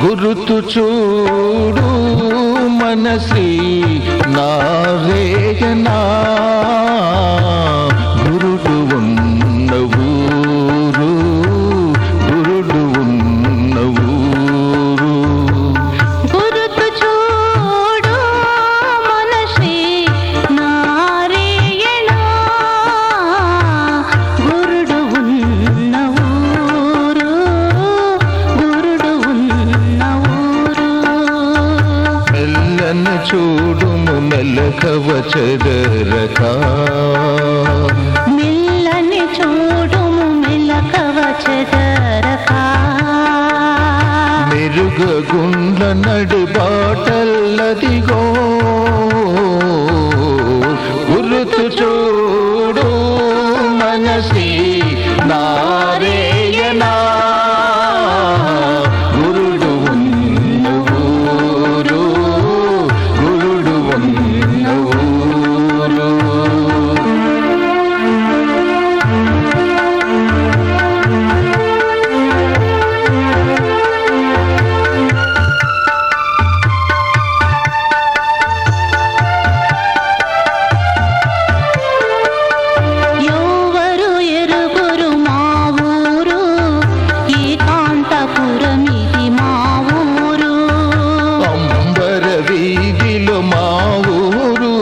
గురుతు చూడు మనసి నారేయనా గురుడు ఉన్న ఊరు గురుడు ఉన్న ఊరు గురుతు చూడు మనసి నారాయణ గురుడు ఉన్న ఊరు గురుడు ఉన్న ఊరు మెల్లని చూడుము మెలకవ చెదరకా మెల్లని చూడుము మెలకవ చెదరకా మెరుగగుండ్ల నడి బాటల్లదిగో గురుతు చూడు మనసి నారేయనా గురుడు ఉన్న ఊరు గురుడు ఉన్న ఊరు ఎవరు ఎరుగురు మా ఊరు ఏకాంతపురం ఇది మా ఊరు అంబర వీధిలో మా ఊరు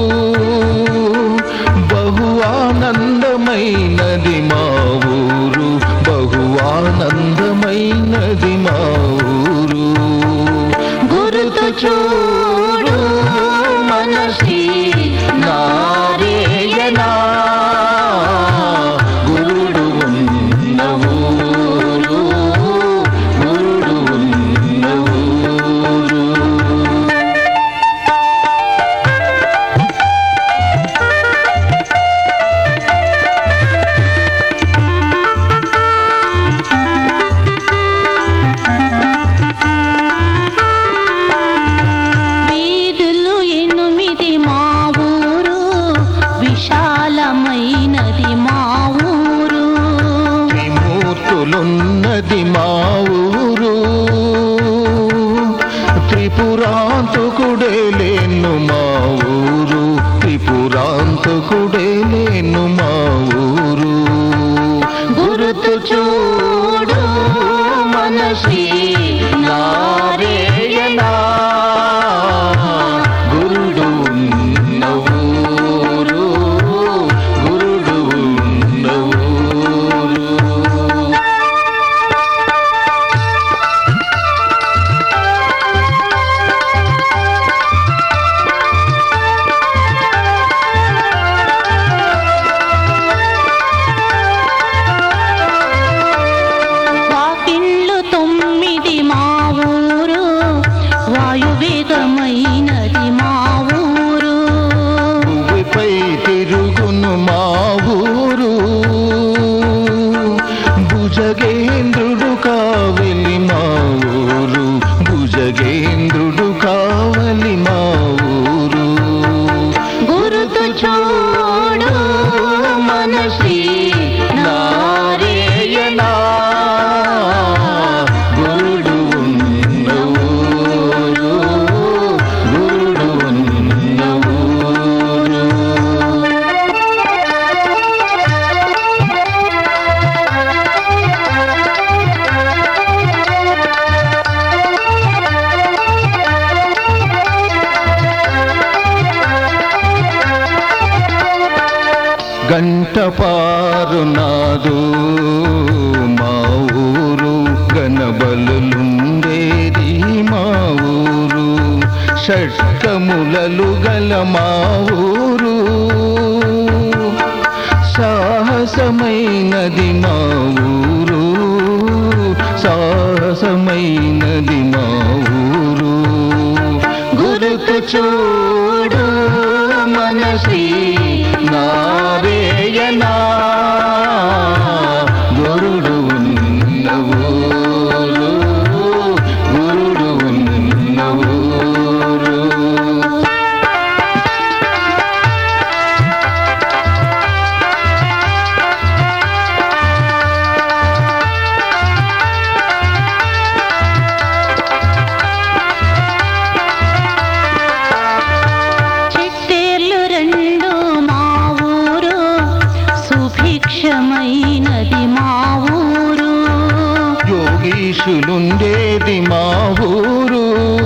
బహు ఆనందమైనది మా ఊరు బహు ఆనందమైనది మా ఊరు గురుతు చూడు మనసి నారేయనా గురుడు ఉన్న ఊరు గురుడు ఉన్న ఊరు వీధులు ఎనిమిది మా ఊరు విశాలమైనది మా ఊరు త్రిమూర్తులున్నది మా ఊరు త్రిపురాంతకుడే లేను మా ఊరు త్రిపురాంతకుడే లేను మా ఊరు గురుతు చూడు మనసి నారేయనా గురుడు ఉన్న ఊరు గురుడు ఉన్న ఊరు వాకిళ్ళు తొమ్మిది మా ఊరు వాయువేగమైనది మా ఊరు భూమిపై తిరుగును మా ఊరు భుజగేంద్రుడు కావలి మా ఊరు భుజగేంద్రుడు కావలి మా ఊరు గురుతు చూడు మనసి నారేయనా గురుడు ఉన్న ఊరు గురుడు ఉన్న ఊరు గంట పారు నాదు మా ఊరు గనబలుండేది మా ఊరు షట్కములలు గల మా ఊరు సాహసమైనది మా ఊరు సాహసమైనది మా ఊరు గురుతు చూడు మనసి నారేయనా గురుడు ఉన్న ఊరు గురుడు ఉన్న ఊరు ఇది మా ఊరు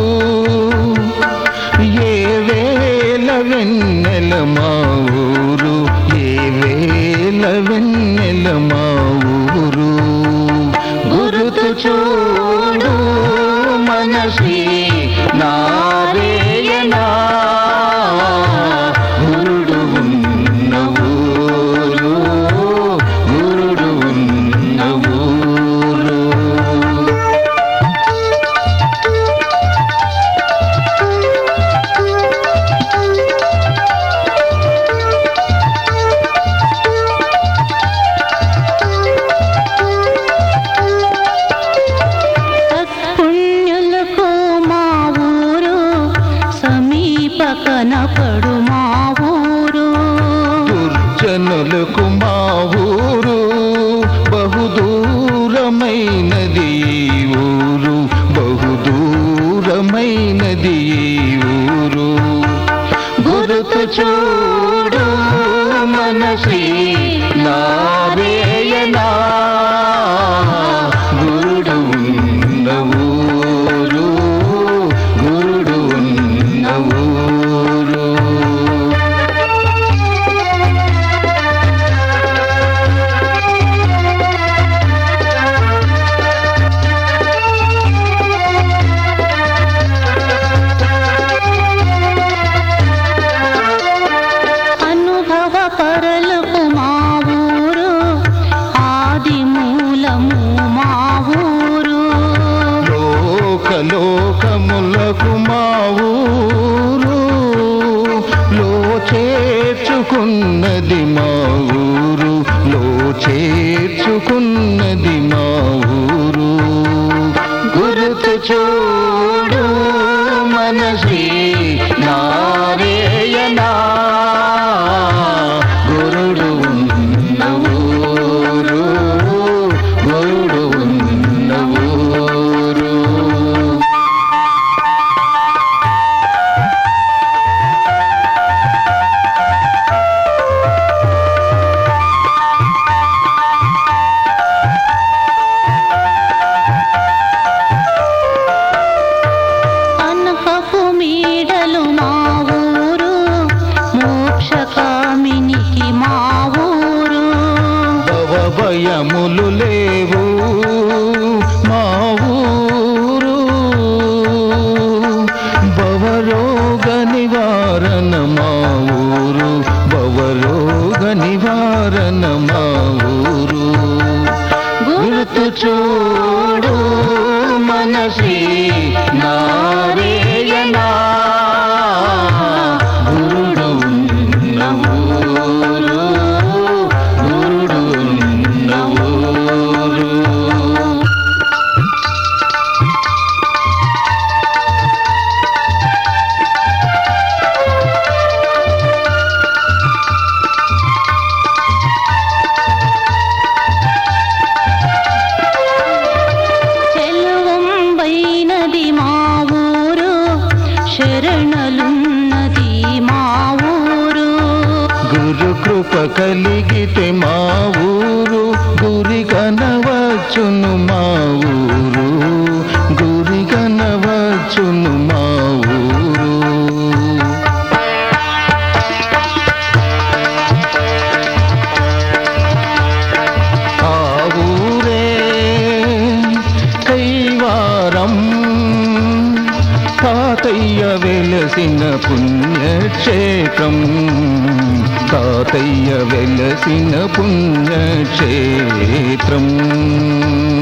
ఏ వేల వెన్నెల మా ఊరు ఏ వేల వెన్నెల మా ఊరు గురుతు చూడు మనసి నారేయనా గురుడు ఉన్న ఊరు గురుడు ఉన్న ఊరు సత్పుణ్యులకు మా ఊరు సమీప కనపడు మా ఊరు దుర్జనులకు మా ఊరు బహుదూరమైనది ఈ ఊరు బహుదూరమైనది ఈ ఊరు గురుతు చూడు మనసి నారేయనా గురుడు ఉన్న ఊరు గురుడు ఉన్న ఊరు అనుభవ పరలకు మా ఊరు ఆది మూలము మా ఊరు లోకలోకములకు మా ఊరు లో చేర్చుకున్నది మా ఊరు లో చేర్చుకున్నది మా ఊరు గురుతు చూడు మనసి నారేయనా గురుడు ఉన్న ఊరు గురుడు ఉన్న ఊరు అనకపు మీడలు మా ఊరు మోక్షకామినికి మా ఊరు భవభయములు లేవు మా ఊరు భవరోగ నివారణ మా ఊరు భవరోగ నివారణ మా ఊరు గుర్తు చూడు మనసి నారేయనా గురుడు ఉన్న ఊరు గురుడు ఉన్న ఊరు చెలువంబైనది మా ఊరు శరణలున్నది మా ఊరు గురు కృప కలిగితే మా ఊరు గురి కనవచ్చును మా ఊరు గురి కనవచ్చును మా ఊరు ఆ ఊరే కైవారం తాతయ్య వెలసిన పుణ్యక్షేత్రం తాతయ్య వెలసిన పుణ్యక్షేత్రం